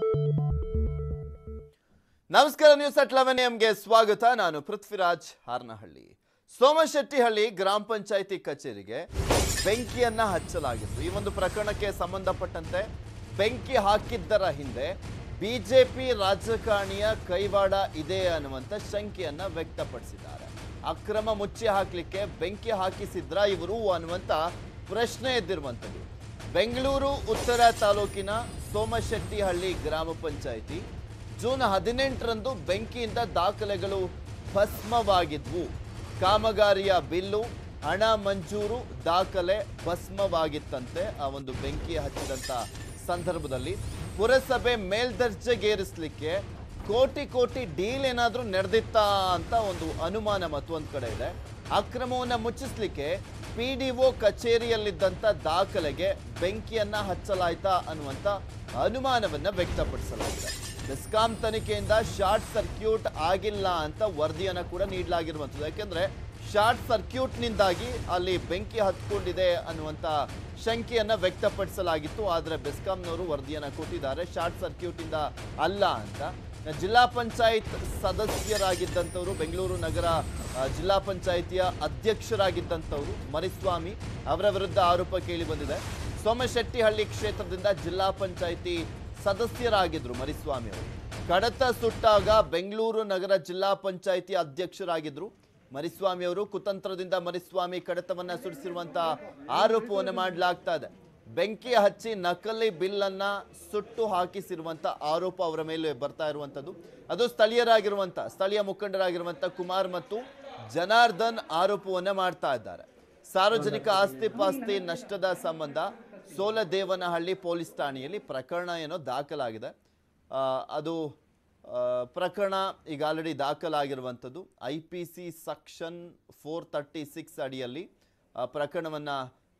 ನಮಸ್ಕಾರ news at eleven ಎಂಗೆ ಸ್ವಾಗತ ನಾನು ಪೃಥ್ವಿರಾಜ್ ಹಾರ್ನಹಳ್ಳಿ ಸೋಮಶೆಟ್ಟಿಹಳ್ಳಿ ಗ್ರಾಮ ಪಂಚಾಯಿತಿ ಕಚೇರಿಗೆ ಬೆಂಕಿಯನ್ನ ಹಚ್ಚಲಾಗಿತ್ತು ಈ ಒಂದು ಪ್ರಕರಣಕ್ಕೆ ಸಂಬಂಧಪಟ್ಟಂತೆ ಬೆಂಕಿ ಹಾಕಿದ್ದರ ಹಿಂದೆ ಬಿಜೆಪಿ ರಾಜಕಾರಣಿಯ ಕೈವಾಡ ಇದೆ ಅನ್ನುವಂಥ ಶಂಕೆಯನ್ನ ವ್ಯಕ್ತಪಡಿಸಿದ್ದಾರೆ ಅಕ್ರಮ ಮುಚ್ಚಿ ಹಾಕ್ಲಿಕ್ಕೆ ಬೆಂಕಿ ಹಾಕಿಸಿದ್ರ ಇವರು ಅನ್ನುವಂಥ ಪ್ರಶ್ನೆ ಎದ್ದಿರುವಂಥದ್ದು ಬೆಂಗಳೂರು ಉತ್ತರ ತಾಲೂಕಿನ ಸೋಮಶೆಟ್ಟಿಹಳ್ಳಿ ಗ್ರಾಮ ಪಂಚಾಯಿತಿ ಜೂನ್ ಹದಿನೆಂಟರಂದು ಬೆಂಕಿಯಿಂದ ದಾಖಲೆಗಳು ಭಸ್ಮವಾಗಿದ್ವು ಕಾಮಗಾರಿಯ ಬಿಲ್ಲು ಹಣ ಮಂಜೂರು ದಾಖಲೆ ಭಸ್ಮವಾಗಿತ್ತಂತೆ ಆ ಒಂದು ಬೆಂಕಿ ಹಚ್ಚಿದಂತ ಸಂದರ್ಭದಲ್ಲಿ ಪುರಸಭೆ ಮೇಲ್ದರ್ಜೆಗೇರಿಸಲಿಕ್ಕೆ ಕೋಟಿ ಕೋಟಿ ಡೀಲ್ ಏನಾದರೂ ನಡೆದಿತ್ತಾ ಅಂತ ಒಂದು ಅನುಮಾನ ಮತ್ತೊಂದು ಕಡೆ ಇದೆ ಅಕ್ರಮವನ್ನು ಮುಚ್ಚಿಸ್ಲಿಕ್ಕೆ ಪಿ ಡಿ ಒ ಕಚೇರಿಯಲ್ಲಿದ್ದಂಥ ದಾಖಲೆಗೆ ಬೆಂಕಿಯನ್ನ ಹಚ್ಚಲಾಯ್ತಾ ಅನ್ನುವಂಥ ಅನುಮಾನವನ್ನ ವ್ಯಕ್ತಪಡಿಸಲಾಗಿದೆ ಬೆಸ್ಕಾಂ ತನಿಖೆಯಿಂದ ಶಾರ್ಟ್ ಸರ್ಕ್ಯೂಟ್ ಆಗಿಲ್ಲ ಅಂತ ವರದಿಯನ್ನ ಕೂಡ ನೀಡಲಾಗಿರುವಂಥದ್ದು ಯಾಕೆಂದ್ರೆ ಶಾರ್ಟ್ ಸರ್ಕ್ಯೂಟ್ನಿಂದಾಗಿ ಅಲ್ಲಿ ಬೆಂಕಿ ಹತ್ಕೊಂಡಿದೆ ಅನ್ನುವಂಥ ಶಂಕೆಯನ್ನ ವ್ಯಕ್ತಪಡಿಸಲಾಗಿತ್ತು ಆದರೆ ಬೆಸ್ಕಾಂನವರು ವರದಿಯನ್ನ ಕೊಟ್ಟಿದ್ದಾರೆ ಶಾರ್ಟ್ ಸರ್ಕ್ಯೂಟಿಂದ ಅಲ್ಲ ಅಂತ ಜಿಲ್ಲಾ ಪಂಚಾಯತ್ ಸದಸ್ಯರಾಗಿದ್ದಂಥವರು ಬೆಂಗಳೂರು ನಗರ ಆ, ಜಿಲ್ಲಾ ಪಂಚಾಯಿತಿಯ ಅಧ್ಯಕ್ಷರಾಗಿದ್ದಂಥವರು ಮರಿಸ್ವಾಮಿ ಅವರ ವಿರುದ್ಧ ಆರೋಪ ಕೇಳಿ ಬಂದಿದೆ ಸೋಮಶೆಟ್ಟಿಹಳ್ಳಿ ಕ್ಷೇತ್ರದಿಂದ ಜಿಲ್ಲಾ ಪಂಚಾಯಿತಿ ಸದಸ್ಯರಾಗಿದ್ರು ಮರಿಸ್ವಾಮಿ ಅವರು ಕಡತ ಸುಟ್ಟಾಗ ಬೆಂಗಳೂರು ನಗರ ಜಿಲ್ಲಾ ಪಂಚಾಯಿತಿ ಅಧ್ಯಕ್ಷರಾಗಿದ್ರು ಮರಿಸ್ವಾಮಿ ಅವರು ಕುತಂತ್ರದಿಂದ ಮರಿಸ್ವಾಮಿ ಕಡತವನ್ನ ಸುಡಿಸಿರುವಂತ ಆರೋಪವನ್ನು ಮಾಡಲಾಗ್ತಾ ಇದೆ ಬೆಂಕಿ ಹಚ್ಚಿ ನಕಲಿ ಬಿಲ್ ಅನ್ನ ಸುಟ್ಟು ಹಾಕಿಸಿರುವಂತ ಆರೋಪ ಅವರ ಮೇಲೆ ಬರ್ತಾ ಇರುವಂತದ್ದು ಅದು ಸ್ಥಳೀಯರಾಗಿರುವಂತ ಸ್ಥಳೀಯ ಮುಖಂಡರಾಗಿರುವಂತ ಕುಮಾರ್ ಮತ್ತು ಜನಾರ್ದನ್ ಆರೋಪವನ್ನ ಮಾಡ್ತಾ ಇದ್ದಾರೆ ಸಾರ್ವಜನಿಕ ಆಸ್ತಿ ಪಾಸ್ತಿ ನಷ್ಟದ ಸಂಬಂಧ ಸೋಲದೇವನಹಳ್ಳಿ ಪೊಲೀಸ್ ಠಾಣೆಯಲ್ಲಿ ಪ್ರಕರಣ ಏನೋ ದಾಖಲಾಗಿದೆ ಆ, ಅದು ಆ, ಪ್ರಕರಣ ಈಗ ಆಲ್ರೆಡಿ ದಾಖಲಾಗಿರುವಂಥದ್ದು I P C section four thirty six ಅಡಿಯಲ್ಲಿ ಆ, ಪ್ರಕರಣವನ್ನ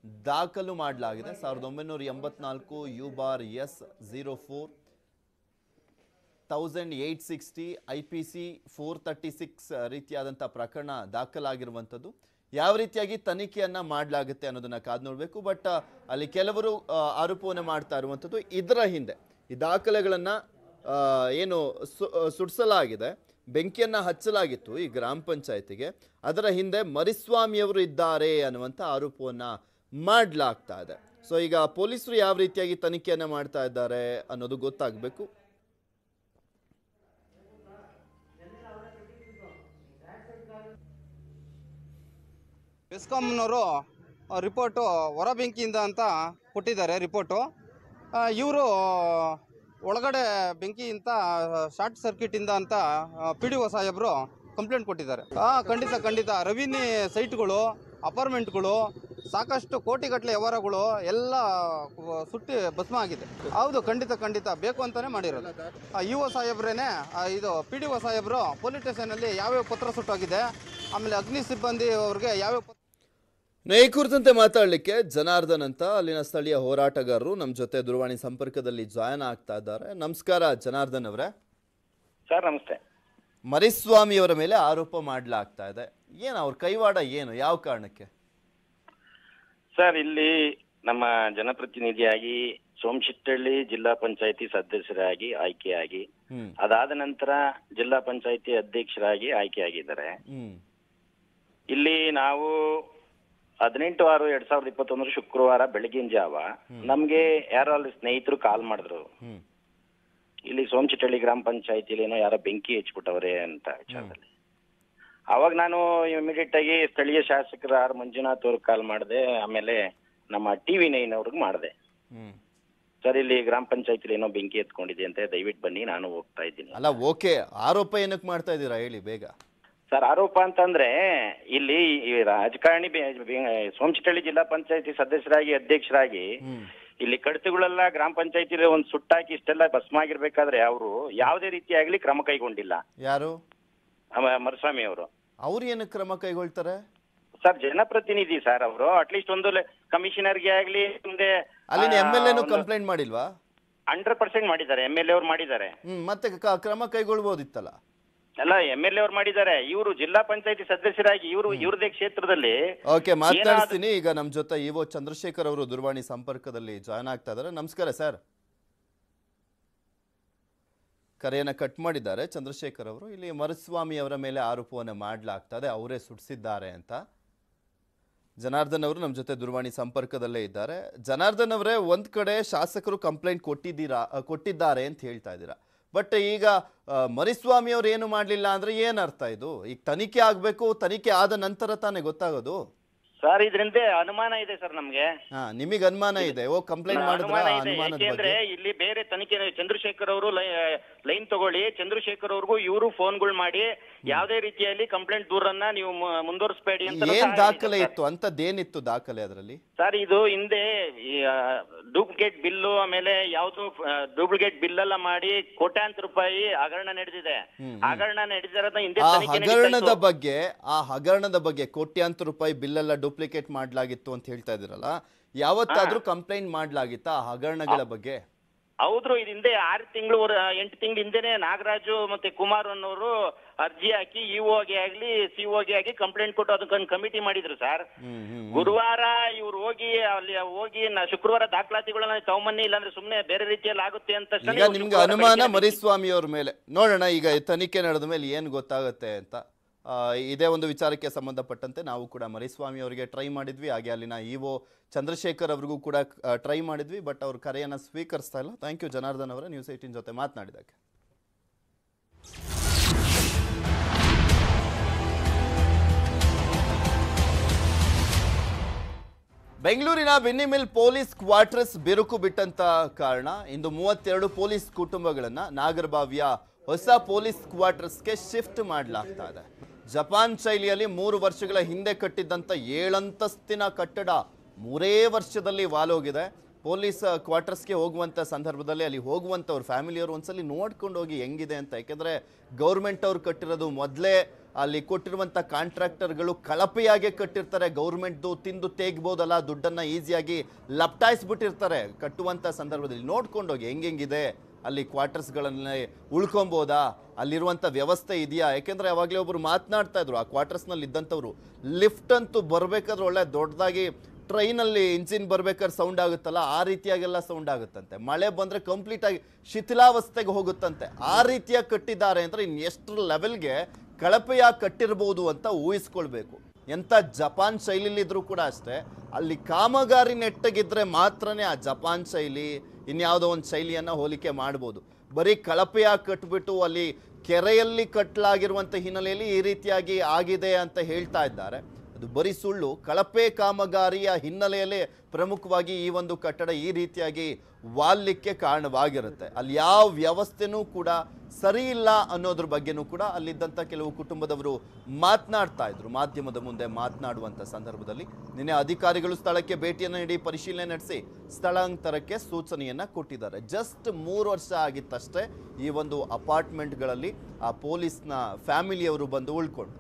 ದಾಖಲು ಮಾಡಲಾಗಿದೆ ಸಾವಿರದ ಒಂಬೈನೂರ ಎಂಬತ್ನಾಲ್ಕು U bar S zero four thousand eight sixty I P C four thirty six ರೀತಿಯಾದಂಥ ಪ್ರಕರಣ ದಾಖಲಾಗಿರುವಂಥದ್ದು ಯಾವ ರೀತಿಯಾಗಿ ತನಿಖೆಯನ್ನ ಮಾಡಲಾಗುತ್ತೆ ಅನ್ನೋದನ್ನ ಕಾದು ನೋಡಬೇಕು ಬಟ್ ಅಲ್ಲಿ ಕೆಲವರು ಆ, ಆರೋಪವನ್ನು ಮಾಡ್ತಾ ಇರುವಂಥದ್ದು ಇದರ ಹಿಂದೆ ಈ ದಾಖಲೆಗಳನ್ನು ಏನು ಸು- ಆ, ಸುಡಿಸಲಾಗಿದೆ ಬೆಂಕಿಯನ್ನ ಹಚ್ಚಲಾಗಿತ್ತು ಈ ಗ್ರಾಮ ಪಂಚಾಯತಿಗೆ ಅದರ ಹಿಂದೆ ಮರಿಸ್ವಾಮಿಯವರು ಇದ್ದಾರೆ ಅನ್ನುವಂಥ ಆರೋಪವನ್ನ ಮಾಡಲಾಗ್ತಾ ಇದೆ ಸೊ ಈಗ ಪೊಲೀಸರು ಯಾವ ರೀತಿಯಾಗಿ ತನಿಖೆಯನ್ನ ಮಾಡ್ತಾ ಇದ್ದಾರೆ ಅನ್ನೋದು ಗೊತ್ತಾಗಬೇಕು ಬೆಸ್ಕಾಂನವರು ರಿಪೋರ್ಟು ಹೊರ ಬೆಂಕಿಯಿಂದ ಅಂತ ಕೊಟ್ಟಿದ್ದಾರೆ ರಿಪೋರ್ಟು ಇವರು ಒಳಗಡೆ ಬೆಂಕಿಯಿಂದ ಶಾರ್ಟ್ ಸರ್ಕ್ಯೂಟಿಂದ ಅಂತ ಪಿ ಡಿ ಒ ಸಾಹೇಬರು ಕಂಪ್ಲೇಂಟ್ ಕೊಟ್ಟಿದ್ದಾರೆ ಹಾಂ ಖಂಡಿತ ಖಂಡಿತ ರವಿನಿ ಸೈಟ್ಗಳು ಅಪಾರ್ಟ್ಮೆಂಟ್ಗಳು ಸಾಕಷ್ಟು ಕೋಟಿಗಟ್ಟಲೆ ವ್ಯವಹಾರಗಳು ಎಲ್ಲ ಸುಟ್ಟಿ ಭಸ್ಮ ಆಗಿದೆ ಹೌದು ಖಂಡಿತ ಖಂಡಿತ ಬೇಕು ಅಂತಾನೆ ಮಾಡಿರೋದು ಇ ಒ ಸಾಹೇಬ್ರೇನೆ ಆ, ಇದು ಪಿ ಡಿ ಒ ಸಾಹೇಬರು ಪೊಲೀಸ್ ಸ್ಟೇಷನಲ್ಲಿ ಯಾವ್ಯಾವ ಪತ್ರ ಸುಟ್ಟೋಗಿದೆ ಆಮೇಲೆ ಅಗ್ನಿ ಸಿಬ್ಬಂದಿ ಅವ್ರಿಗೆ ಯಾವ್ಯಾವ ಪತ್ರ ಇನ್ನು ಈ ಕುರಿತಂತೆ ಮಾತಾಡಲಿಕ್ಕೆ ಜನಾರ್ದನ್ ಅಂತ ಅಲ್ಲಿನ ಸ್ಥಳೀಯ ಹೋರಾಟಗಾರರು ನಮ್ಮ ಜೊತೆ ದೂರವಾಣಿ ಸಂಪರ್ಕದಲ್ಲಿ ಜಾಯ್ನ್ ಆಗ್ತಾ ಇದ್ದಾರೆ ನಮಸ್ಕಾರ ಜನಾರ್ದನ್ ಅವರೇ ಸರ್ ನಮಸ್ತೆ ಮರಿಸ್ವಾಮಿ ಅವರ ಮೇಲೆ ಆರೋಪ ಮಾಡಲಾಗ್ತಾ ಇದೆ ಏನು ಅವ್ರ ಕೈವಾಡ ಏನು ಯಾವ ಕಾರಣಕ್ಕೆ ಸರ್ ಇಲ್ಲಿ ನಮ್ಮ ಜನಪ್ರತಿನಿಧಿಯಾಗಿ ಸೋಮಶೆಟ್ಟಳ್ಳಿ ಜಿಲ್ಲಾ ಪಂಚಾಯತಿ ಸದಸ್ಯರಾಗಿ ಆಯ್ಕೆಯಾಗಿ ಹ್ಮ್ ಅದಾದ ನಂತರ ಜಿಲ್ಲಾ ಪಂಚಾಯತಿ ಅಧ್ಯಕ್ಷರಾಗಿ ಆಯ್ಕೆಯಾಗಿದ್ದಾರೆ ಹ್ಮ್ ಇಲ್ಲಿ ನಾವು ಹದಿನೆಂಟು ಆರು ಎರಡ್ ಸಾವಿರದ ಇಪ್ಪತ್ತೊಂದರ ಶುಕ್ರವಾರ ಬೆಳಗಿನ ಜಾವ ನಮ್ಗೆ ಯಾರೋ ಅಲ್ಲಿ ಸ್ನೇಹಿತರು ಕಾಲ್ ಮಾಡಿದ್ರು ಹ್ಮ್ ಇಲ್ಲಿ ಸೋಮಶೆಟ್ಟಳ್ಳಿ ಗ್ರಾಮ ಪಂಚಾಯತಿಲಿ ಏನೋ ಯಾರೋ ಬೆಂಕಿ ಹಚ್ಬಿಟ್ಟವ್ರೆ ಅಂತ ವಿಚಾರದಲ್ಲಿ ಅವಾಗ ನಾನು ಇಮಿಡಿಯೇಟ್ ಆಗಿ ಸ್ಥಳೀಯ ಶಾಸಕರ ಆರ್ ಮಂಜುನಾಥ್ ಅವ್ರಿಗೆ ಕಾಲ್ ಮಾಡಿದೆ ಆಮೇಲೆ ನಮ್ಮ ಟಿವಿ ನೈನ್ ಅವ್ರಿಗೆ ಮಾಡಿದೆ ಹ್ಮ್ ಸರ್ ಇಲ್ಲಿ ಗ್ರಾಮ ಪಂಚಾಯತಿಲಿ ಏನೋ ಬೆಂಕಿ ಎತ್ಕೊಂಡಿದೆ ಅಂತ ದಯವಿಟ್ಟು ಬನ್ನಿ ನಾನು ಹೋಗ್ತಾ ಇದ್ದೀನಿ ಅಲ್ಲ ಓಕೆ ಆರೋಪ ಏನಕ್ಕೆ ಮಾಡ್ತಾ ಇದ್ದೀರಾ ಹೇಳಿ ಬೇಗ ಸರ್ ಆರೋಪ ಅಂತಂದ್ರೆ ಇಲ್ಲಿ ಈ ರಾಜಕಾರಣಿ ಬೆ- ಬೆ- ಸೋಮಶೆಟ್ಟಳ್ಳಿ ಜಿಲ್ಲಾ ಪಂಚಾಯತಿ ಸದಸ್ಯರಾಗಿ ಅಧ್ಯಕ್ಷರಾಗಿ ಹ್ಮ್ ಇಲ್ಲಿ ಕಡತಗಳೆಲ್ಲ ಗ್ರಾಮ ಪಂಚಾಯತಿಲಿ ಒಂದು ಸುಟ್ಟಾಕಿ ಇಷ್ಟೆಲ್ಲ ಭಸ್ಮ ಆಗಿರ್ಬೇಕಾದ್ರೆ ಅವರು ಯಾವುದೇ ರೀತಿಯಾಗ್ಲಿ ಕ್ರಮ ಕೈಗೊಂಡಿಲ್ಲ ಯಾರು ಅವ- ಮರಸ್ವಾಮಿ ಅವರು ಅವ್ರು ಏನಕ್ಕೆ ಕ್ರಮ ಕೈಗೊಳ್ತಾರೆ ಸರ್ ಜನಪ್ರತಿನಿಧಿ ಸರ್ ಅವರು ಅಟ್ಲೀಸ್ಟ್ ಒಂದು ಕಮಿಷನರ್ಗೆ ಆಗ್ಲಿ ಮುಂದೆ ಅಲ್ಲಿನ ಎಮ್ ಎಲ್ ಎನು ಕಂಪ್ಲೇಂಟ್ ಮಾಡಿಲ್ವಾ ಹಂಡ್ರೆಡ್ ಪರ್ಸೆಂಟ್ ಮಾಡಿದ್ದಾರೆ ಎಮ್ ಎಲ್ ಎ ಅವ್ರು ಮಾಡಿದ್ದಾರೆ ಹ್ಮ್ ಮತ್ತೆ ಕ- ಕ್ರಮ ಕೈಗೊಳ್ಬೋದಿತ್ತಲ್ಲ ಅಲ್ಲ ಎಮ್ ಎಲ್ ಎ ಅವ್ರು ಮಾಡಿದ್ದಾರೆ ಇವರು ಜಿಲ್ಲಾ ಪಂಚಾಯತಿ ಸದಸ್ಯರಾಗಿ ಇವರು ಇವ್ರದೇ ಕ್ಷೇತ್ರದಲ್ಲಿ ಓಕೆ ಮಾತನಾಡಿಸ್ತೀನಿ ಈಗ ನಮ್ಮ ಜೊತೆ ಇಒ ಚಂದ್ರಶೇಖರ್ ಅವರು ದೂರವಾಣಿ ಸಂಪರ್ಕದಲ್ಲಿ ಜಾಯ್ನ್ ಆಗ್ತಾ ಇದ್ದಾರೆ ನಮಸ್ಕಾರ ಸರ್ ಕರೆಯನ್ನು ಕಟ್ ಮಾಡಿದ್ದಾರೆ ಚಂದ್ರಶೇಖರ್ ಅವರು ಇಲ್ಲಿ ಮರುಸ್ವಾಮಿ ಅವರ ಮೇಲೆ ಆರೋಪವನ್ನು ಮಾಡಲಾಗ್ತದೆ ಅವರೇ ಸುಡಿಸಿದ್ದಾರೆ ಅಂತ ಜನಾರ್ದನ್ ಅವರು ನಮ್ಮ ಜೊತೆ ದೂರವಾಣಿ ಸಂಪರ್ಕದಲ್ಲೇ ಇದ್ದಾರೆ ಜನಾರ್ದನ್ ಅವರೇ ಒಂದ್ ಕಡೆ ಶಾಸಕರು ಕಂಪ್ಲೇಂಟ್ ಕೊಟ್ಟಿದ್ದೀರಾ ಅ, ಕೊಟ್ಟಿದ್ದಾರೆ ಅಂತ ಹೇಳ್ತಾ ಇದ್ದೀರಾ ಬಟ್ ಈಗ ಆ, ಮರಿಸ್ವಾಮಿ ಅವ್ರು ಏನು ಮಾಡಲಿಲ್ಲ ಅಂದ್ರೆ ಏನ್ ಅರ್ಥ ಇದು ಈಗ ತನಿಖೆ ಆಗಬೇಕು ತನಿಖೆ ಆದ ನಂತರ ತಾನೇ ಗೊತ್ತಾಗೋದು ಸರ್ ಇದರಿಂದ ಅನುಮಾನ ಇದೆ ಸರ್ ನಮ್ಗೆ ಹಾ ನಿಮಗೆ ಅನುಮಾನ ಇದೆ ಓ ಕಂಪ್ಲೇಂಟ್ ಮಾಡಿದ್ರ ಅನುಮಾನ ಇದೆ ಅನುಮಾನದ ಯಾಕೆಂದ್ರೆ ಬಗ್ಗೆ ಇಲ್ಲಿ ಬೇರೆ ತನಿಖೆ ಚಂದ್ರಶೇಖರ್ ಅವರು ಲೈನ್ ತಗೊಳ್ಳಿ ಚಂದ್ರಶೇಖರ್ ಅವ್ರಿಗೂ ಇವರು ಫೋನ್ಗಳು ಮಾಡಿ ಯಾವುದೇ ರೀತಿಯಲ್ಲಿ ಕಂಪ್ಲೇಂಟ್ ದೂರನ್ನ ನೀವು ಮು- ಮುಂದುವರಿಸಬೇಡಿ ಅಂತ ಏನ್ ದಾಖಲೆ ಇತ್ತು ಅಂತದ್ದೇನಿತ್ತು ದಾಖಲೆ ಅದರಲ್ಲಿ ಸರ್ ಇದು ಹಿಂದೆ ಡೂಪ್ಲಿಕೇಟ್ ಬಿಲ್ಲು ಆಮೇಲೆ ಯಾವ್ದು ಡೂಪ್ಲಿಕೇಟ್ ಬಿಲ್ ಎಲ್ಲ ಮಾಡಿ ಕೋಟ್ಯಾಂತರ ರೂಪಾಯಿ ಹಗರಣ ನಡೆದಿದೆ ಹಗರಣ ನಡೆದಿರೋದ ಹಿಂದೆ ಆ ತನಿಖೆ ನಡೀತಾ ಹಗರಣದ ಇತ್ತು. ಬಗ್ಗೆ ಆ ಹಗರಣದ ಬಗ್ಗೆ ಕೋಟ್ಯಾಂತರ ರೂಪಾಯಿ ಬಿಲ್ ಎಲ್ಲ ಡೂಪ್ಲಿಕೇಟ್ ಮಾಡ್ಲಾಗಿತ್ತು ಅಂತ ಹೇಳ್ತಾ ಇದ್ದೀರಲ್ಲ ಯಾವತ್ತಾದ್ರೂ ಕಂಪ್ಲೇಂಟ್ ಮಾಡ್ಲಾಗಿತ್ತಾ ಆ ಹಗರಣಗಳ ಬಗ್ಗೆ ಹೌದ್ರು ಇದು ಹಿಂದೆ ಆರು ತಿಂಗಳು ಎಂಟು ತಿಂಗಳ ಹಿಂದೆನೆ ನಾಗರಾಜು ಮತ್ತೆ ಕುಮಾರ್ ಅನ್ನೋರು ಅರ್ಜಿ ಹಾಕಿ ಇಒಗೆ ಆಗ್ಲಿ ಸಿಒಗೆ ಆಗಿ ಕಂಪ್ಲೇಂಟ್ ಕೊಟ್ಟು ಅದಕ್ಕೊಂದು ಕಮಿಟಿ ಮಾಡಿದ್ರು ಸರ್ ಹ್ಮ್ ಹ್ಮ್ ಗುರುವಾರ ಇವ್ರು ಹೋಗಿ ಅಲ್ಲಿ ಹೋಗಿ ನಾ ಶುಕ್ರವಾರ ದಾಖಲಾತಿಗಳನ್ನ ತಗೊಂಬನ್ನಿ ಇಲ್ಲಾಂದ್ರೆ ಸುಮ್ನೆ ಬೇರೆ ರೀತಿಯಲ್ಲಿ ಆಗುತ್ತೆ ಅಂತ ತಕ್ಷಣ ಈಗ ಇವ್ರು ನಿಮ್ಗೆ ಶುಕ್ರವಾರ ಅನುಮಾನ ಬೆಳಿಗ್ಗೆ ಮರಿಸ್ವಾಮಿ ಅವ್ರ ಮೇಲೆ ನೋಡೋಣ ಈಗ ಈ ತನಿಖೆ ನಡೆದ ಮೇಲೆ ಏನು ಗೊತ್ತಾಗುತ್ತೆ ಅಂತ ಆ, ಇದೇ ಒಂದು ವಿಚಾರಕ್ಕೆ ಸಂಬಂಧಪಟ್ಟಂತೆ ನಾವು ಕೂಡ ಮರಿಸ್ವಾಮಿ ಅವರಿಗೆ ಟ್ರೈ ಮಾಡಿದ್ವಿ ಹಾಗೆ ಅಲ್ಲಿನ ಇಒ ಚಂದ್ರಶೇಖರ್ ಅವ್ರಿಗೂ ಕೂಡ ಟ್ರೈ ಮಾಡಿದ್ವಿ ಬಟ್ ಅವ್ರ ಕರೆಯನ್ನು ಸ್ವೀಕರಿಸ್ತಾ ಇಲ್ಲ ಥ್ಯಾಂಕ್ ಯು ಜನಾರ್ದನ್ ಅವರ ನ್ಯೂಸ್ ಏಟಿನ್ ಜೊತೆ ಮಾತನಾಡಿದ್ದಕ್ಕೆ ಬೆಂಗಳೂರಿನ ಬೆನ್ನಿಮಿಲ್ ಪೊಲೀಸ್ ಕ್ವಾರ್ಟರ್ಸ್ ಬಿರುಕು ಬಿಟ್ಟಂತ ಕಾರಣ ಇಂದು ಮೂವತ್ತೆರಡು ಪೊಲೀಸ್ ಕುಟುಂಬಗಳನ್ನ ನಾಗರಬಾವಿಯ ಹೊಸ ಪೊಲೀಸ್ ಕ್ವಾರ್ಟರ್ಸ್ಗೆ ಶಿಫ್ಟ್ ಮಾಡಲಾಗ್ತಾ ಇದೆ ಜಪಾನ್ ಶೈಲಿಯಲ್ಲಿ ಮೂರು ವರ್ಷಗಳ ಹಿಂದೆ ಕಟ್ಟಿದ್ದಂಥ ಏಳಂತಸ್ತಿನ ಕಟ್ಟಡ ಮೂರೇ ವರ್ಷದಲ್ಲಿ ವಾಲೋಗಿದೆ ಪೊಲೀಸ್ ಕ್ವಾರ್ಟರ್ಸ್ಗೆ ಹೋಗುವಂಥ ಸಂದರ್ಭದಲ್ಲಿ ಅಲ್ಲಿ ಹೋಗುವಂಥವ್ರು ಫ್ಯಾಮಿಲಿಯವರು ಒಂದ್ಸಲಿ ನೋಡ್ಕೊಂಡು ಹೋಗಿ ಹೆಂಗಿದೆ ಅಂತ ಯಾಕೆಂದರೆ ಗೌರ್ಮೆಂಟ್ ಅವ್ರು ಕಟ್ಟಿರೋದು ಮೊದಲೇ ಅಲ್ಲಿ ಕೊಟ್ಟಿರುವಂಥ ಕಾಂಟ್ರಾಕ್ಟರ್ಗಳು ಕಳಪೆಯಾಗೆ ಕಟ್ಟಿರ್ತಾರೆ ಗೌರ್ಮೆಂಟ್ದು ತಿಂದು ತೇಗ್ಬೋದಲ್ಲ ದುಡ್ಡನ್ನು ಈಸಿಯಾಗಿ ಲಪ್ಟಾಯಿಸ್ಬಿಟ್ಟಿರ್ತಾರೆ ಕಟ್ಟುವಂಥ ಸಂದರ್ಭದಲ್ಲಿ ನೋಡ್ಕೊಂಡು ಹೋಗಿ ಹೆಂಗೆಂಗಿದೆ ಅಲ್ಲಿ ಕ್ವಾರ್ಟರ್ಸ್ಗಳಲ್ಲಿ ಉಳ್ಕೊಬೋದಾ ಅಲ್ಲಿರುವಂಥ ವ್ಯವಸ್ಥೆ ಇದೆಯಾ ಯಾಕೆಂದರೆ ಅವಾಗಲೇ ಒಬ್ಬರು ಮಾತನಾಡ್ತಾ ಇದ್ರು ಆ ಕ್ವಾರ್ಟರ್ಸ್ನಲ್ಲಿ ಇದ್ದಂಥವ್ರು ಲಿಫ್ಟ್ ಅಂತೂ ಬರಬೇಕಾದ್ರೆ ಒಳ್ಳೆ ದೊಡ್ಡದಾಗಿ ಟ್ರೈನಲ್ಲಿ ಇಂಜಿನ್ ಬರ್ಬೇಕಾದ್ರೆ ಸೌಂಡ್ ಆಗುತ್ತಲ್ಲ ಆ ರೀತಿಯಾಗೆಲ್ಲ ಸೌಂಡ್ ಆಗುತ್ತಂತೆ ಮಳೆ ಬಂದರೆ ಕಂಪ್ಲೀಟಾಗಿ ಶಿಥಿಲಾವಸ್ಥೆಗೆ ಹೋಗುತ್ತಂತೆ ಆ ರೀತಿಯಾಗಿ ಕಟ್ಟಿದ್ದಾರೆ ಅಂದರೆ ಇನ್ನು ಎಷ್ಟು ಲೆವೆಲ್ಗೆ ಕಳಪೆಯಾಗಿ ಕಟ್ಟಿರ್ಬೋದು ಅಂತ ಊಹಿಸ್ಕೊಳ್ಬೇಕು ಎಂಥ ಜಪಾನ್ ಶೈಲಿಲಿದ್ರೂ ಕೂಡ ಅಷ್ಟೇ ಅಲ್ಲಿ ಕಾಮಗಾರಿ ನೆಟ್ಟಗಿದ್ರೆ ಮಾತ್ರನೇ ಆ ಜಪಾನ್ ಶೈಲಿ ಇನ್ಯಾವುದೋ ಒಂದು ಶೈಲಿಯನ್ನು ಹೋಲಿಕೆ ಮಾಡ್ಬೋದು ಬರೀ ಕಳಪೆಯಾಗಿ ಕಟ್ಬಿಟ್ಟು ಅಲ್ಲಿ ಕೆರೆಯಲ್ಲಿ ಕಟ್ಟಲಾಗಿರುವಂಥ ಹಿನ್ನೆಲೆಯಲ್ಲಿ ಈ ರೀತಿಯಾಗಿ ಆಗಿದೆ ಅಂತ ಹೇಳ್ತಾ ಇದ್ದಾರೆ ಅದು ಬರೀ ಸುಳ್ಳು ಕಳಪೆ ಕಾಮಗಾರಿಯ ಹಿನ್ನೆಲೆಯಲ್ಲೇ ಪ್ರಮುಖವಾಗಿ ಈ ಒಂದು ಕಟ್ಟಡ ಈ ರೀತಿಯಾಗಿ ವಾಲ್ಲಿಕ್ಕೆ ಕಾರಣವಾಗಿರುತ್ತೆ ಅಲ್ಲಿ ಯಾವ ವ್ಯವಸ್ಥೆನೂ ಕೂಡ ಸರಿ ಇಲ್ಲ ಅನ್ನೋದ್ರ ಬಗ್ಗೆನೂ ಕೂಡ ಅಲ್ಲಿದ್ದಂಥ ಕೆಲವು ಕುಟುಂಬದವರು ಮಾತನಾಡ್ತಾ ಇದ್ರು ಮಾಧ್ಯಮದ ಮುಂದೆ ಮಾತನಾಡುವಂಥ ಸಂದರ್ಭದಲ್ಲಿ ನಿನ್ನೆ ಅಧಿಕಾರಿಗಳು ಸ್ಥಳಕ್ಕೆ ಭೇಟಿಯನ್ನು ನೀಡಿ ಪರಿಶೀಲನೆ ನಡೆಸಿ ಸ್ಥಳಾಂತರಕ್ಕೆ ಸೂಚನೆಯನ್ನ ಕೊಟ್ಟಿದ್ದಾರೆ ಜಸ್ಟ್ ಮೂರು ವರ್ಷ ಆಗಿತ್ತಷ್ಟೇ ಈ ಒಂದು ಅಪಾರ್ಟ್ಮೆಂಟ್ಗಳಲ್ಲಿ ಆ ಪೊಲೀಸ್ನ ಫ್ಯಾಮಿಲಿಯವರು ಬಂದು ಉಳ್ಕೊಂಡು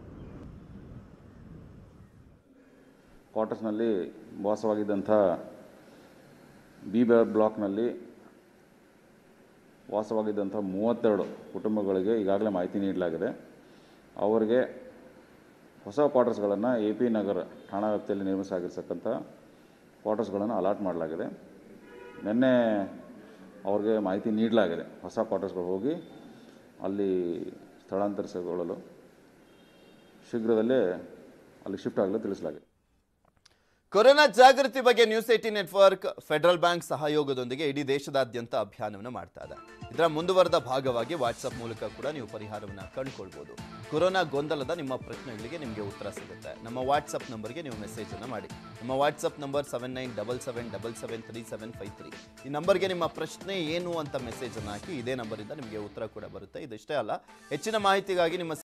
ಕ್ವಾರ್ಟರ್ಸ್ನಲ್ಲಿ ವಾಸವಾಗಿದ್ದಂಥ ಬಿ ಬ್ಲಾಕ್ನಲ್ಲಿ ವಾಸವಾಗಿದ್ದಂಥ ಮೂವತ್ತೆರಡು ಕುಟುಂಬಗಳಿಗೆ ಈಗಾಗಲೇ ಮಾಹಿತಿ ನೀಡಲಾಗಿದೆ ಅವರಿಗೆ ಹೊಸ ಕ್ವಾರ್ಟರ್ಸ್ಗಳನ್ನು ಎ ಪಿ ನಗರ ಠಾಣಾ ವ್ಯಾಪ್ತಿಯಲ್ಲಿ ನಿರ್ಮಿಸಲಾಗಿರ್ತಕ್ಕಂಥ ಕ್ವಾರ್ಟರ್ಸ್ಗಳನ್ನು ಅಲಾಟ್ ಮಾಡಲಾಗಿದೆ ನಿನ್ನೆ ಅವ್ರಿಗೆ ಮಾಹಿತಿ ನೀಡಲಾಗಿದೆ ಹೊಸ ಕ್ವಾರ್ಟರ್ಸ್ಗಳು ಹೋಗಿ ಅಲ್ಲಿ ಸ್ಥಳಾಂತರಿಸಿಕೊಳ್ಳಲು ಶೀಘ್ರದಲ್ಲೇ ಅಲ್ಲಿ ಶಿಫ್ಟ್ ಆಗಲು ತಿಳಿಸಲಾಗಿದೆ ಕೊರೋನಾ ಜಾಗೃತಿ ಬಗ್ಗೆ ನ್ಯೂಸ್ ಏಟಿ ನೆಟ್ವರ್ಕ್ ಫೆಡರಲ್ ಬ್ಯಾಂಕ್ ಸಹಯೋಗದೊಂದಿಗೆ ಇಡೀ ದೇಶದಾದ್ಯಂತ ಅಭಿಯಾನವನ್ನು ಮಾಡ್ತಾ ಇದೆ ಇದರ ಮುಂದುವರೆದ ಭಾಗವಾಗಿ ವಾಟ್ಸಪ್ ಮೂಲಕ ಕೂಡ ನೀವು ಪರಿಹಾರವನ್ನು ಕಂಡುಕೊಳ್ಬೋದು ಕೊರೋನಾ ಗೊಂದಲದ ನಿಮ್ಮ ಪ್ರಶ್ನೆಗಳಿಗೆ ನಿಮಗೆ ಉತ್ತರ ಸಿಗುತ್ತೆ ನಮ್ಮ ವಾಟ್ಸಪ್ ನಂಬರ್ಗೆ ನೀವು ಮೆಸೇಜ್ ಅನ್ನು ಮಾಡಿ ನಮ್ಮ WhatsApp number seven nine double seven double seven three seven five three ಈ ನಂಬರ್ಗೆ ನಿಮ್ಮ ಪ್ರಶ್ನೆ ಏನು ಅಂತ ಮೆಸೇಜ್ ಅನ್ನು ಹಾಕಿ ಇದೇ ನಂಬರಿಂದ ನಿಮಗೆ ಉತ್ತರ ಕೂಡ ಬರುತ್ತೆ ಇದಿಷ್ಟೇ ಅಲ್ಲ ಹೆಚ್ಚಿನ ಮಾಹಿತಿಗಾಗಿ ನಿಮ್ಮ